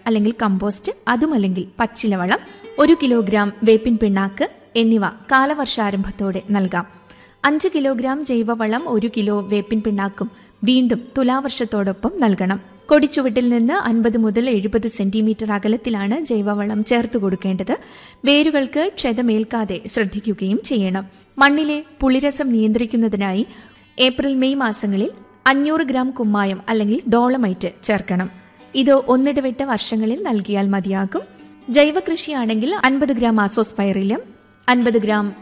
അല്ലെങ്കിൽ കമ്പോസ്റ്റ് അതുമല്ലെങ്കിൽ പച്ചിലവളം ഒരു കിലോഗ്രാം വേപ്പിൻ പിണ്ണാക്ക് എന്നിവ കാലവർഷാരംഭത്തോടെ നൽകാം അഞ്ച് കിലോഗ്രാം ജൈവവളം ഒരു കിലോ വേപ്പിൻ പിണ്ണാക്കും വീണ്ടും തുലാവർഷത്തോടൊപ്പം നൽകണം കൊടിച്ചുവട്ടിൽ നിന്ന് അൻപത് മുതൽ എഴുപത് സെന്റിമീറ്റർ അകലത്തിലാണ് ജൈവവളം ചേർത്ത് കൊടുക്കേണ്ടത് വേരുകൾക്ക് ക്ഷതമേൽക്കാതെ ശ്രദ്ധിക്കുകയും ചെയ്യണം മണ്ണിലെ പുളിരസം നിയന്ത്രിക്കുന്നതിനായി ഏപ്രിൽ മെയ് മാസങ്ങളിൽ അഞ്ഞൂറ് ഗ്രാം കുമ്മായം അല്ലെങ്കിൽ ഡോളമൈറ്റ് ചേർക്കണം ഇത് ഒന്നിടവിട്ട വർഷങ്ങളിൽ നൽകിയാൽ മതിയാകും ജൈവ കൃഷിയാണെങ്കിൽ അൻപത് ഗ്രാം ആസോസ്പൈറിലും അൻപത് ഗ്രാം